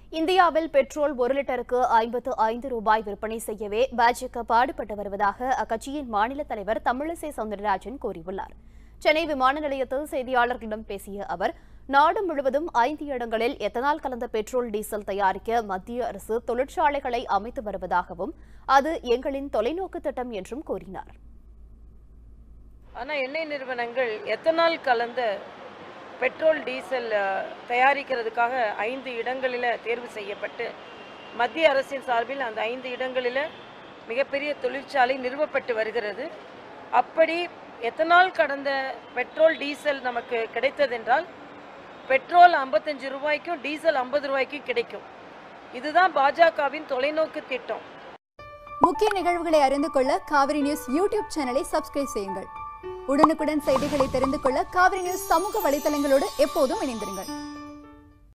இந்தியாவில் பெட்ரோல் ஒரு லிட்டருக்கு ஐம்பத்து ஐந்து ரூபாய் விற்பனை செய்யவே பாஜக பாடுபட்டு வருவதாக அக்கட்சியின் மாநில தலைவர் தமிழிசை சவுந்தரராஜன் கூறியுள்ளார் சென்னை விமான நிலையத்தில் செய்தியாளர்களிடம் பேசிய அவர் நாடு முழுவதும் ஐந்து இடங்களில் எத்தனால் கலந்த பெட்ரோல் டீசல் தயாரிக்க மத்திய அரசு தொழிற்சாலைகளை அமைத்து வருவதாகவும் அது எங்களின் தொலைநோக்கு திட்டம் என்றும் கூறினார் ஆனால் எண்ணெய் நிறுவனங்கள் எத்தனால் கலந்த பெட்ரோல் டீசல் அஹ், தயாரிக்கிறதுக்காக ஐந்து இடங்களில் தேர்வு செய்யப்பட்டு மத்திய அரசின் சார்பில் அந்த ஐந்து இடங்களில் மிகப்பெரிய தொழிற்சாலை நிறுவப்பட்டு வருகிறது அப்படி எத்தனால் கடந்த பெட்ரோல் டீசல் நமக்கு கிடைத்ததென்றால் பெட்ரோல் ஐம்பத்தஞ்சு ரூபாய்க்கும் டீசல் ஐம்பது ரூபாய்க்கும் கிடைக்கும் இதுதான் பாஜகவின் தொலைநோக்கு திட்டம் முக்கிய நிகழ்வுகளை அறிந்து கொள்ள காவிரி நியூஸ் யூடியூப் சேனலை சப்ஸ்கிரைப் செய்யுங்கள் உடனுக்குடன் செய்திகளை தெரிந்து கொள்ள காவிரி நியூஸ் சமூக வலைதளங்களோடு எப்போதும் இணைந்திருங்கள்